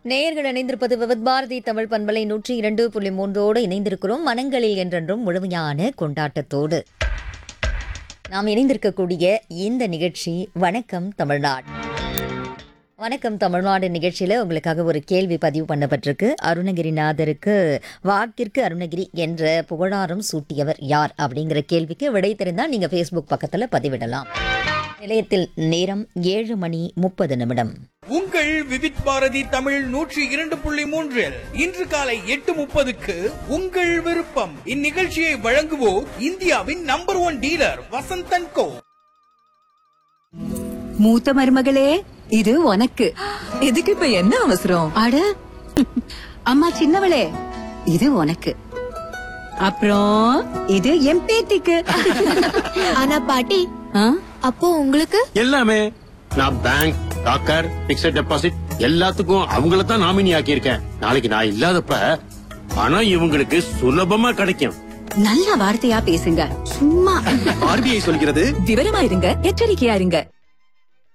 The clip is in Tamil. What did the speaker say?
நேயர்கள் இணைந்திருப்பது விவத் பாரதி தமிழ் பண்பலை நூற்றி இரண்டு புள்ளி மூன்றோடு இணைந்திருக்கிறோம் மனங்களில் என்றென்றும் முழுமையான கொண்டாட்டத்தோடு நாம் இணைந்திருக்கக்கூடிய இந்த நிகழ்ச்சி வணக்கம் தமிழ்நாடு வணக்கம் தமிழ்நாடு நிகழ்ச்சியில் உங்களுக்காக ஒரு கேள்வி பதிவு பண்ணப்பட்டிருக்கு அருணகிரிநாதருக்கு வாக்கிற்கு அருணகிரி என்ற புகழாரம் சூட்டியவர் யார் அப்படிங்கிற கேள்விக்கு விடை தெரிந்தால் நீங்கள் ஃபேஸ்புக் பக்கத்தில் பதிவிடலாம் நிலையத்தில் நேரம் ஏழு மணி முப்பது நிமிடம் உங்கள் விவித் பாரதி தமிழ் நூற்றி இரண்டு புள்ளி மூன்றில் இன்று காலை எட்டு முப்பதுக்கு உங்கள் விருப்பம் இந்நிகழ்ச்சியை வழங்குவோர் இந்தியாவின் number one dealer Vasanth and co மூத்த மருமகளே இது உனக்கு இதுக்கு இப்ப என்ன அவசரம் அட அம்மா சின்னவளே இது உனக்கு அப்புறம் இது என் பேத்திக்கு ஆனா பாட்டி ஆ? அப்போ உங்களுக்கு எல்லாமே நான் பேங்க் டாக்கர் பிக்ஸட் டெபாசிட் எல்லாத்துக்கும் அவங்கள தான் நாமினி ஆக்கியிருக்கேன் நாளைக்கு நான் இல்லாதப்ப பணம் இவங்களுக்கு சுலபமா கிடைக்கும் நல்ல வார்த்தையா பேசுங்க சும்மா ஆர்பிஐ சொல்கிறது விவரமா இருங்க எச்சரிக்கையா இருங்க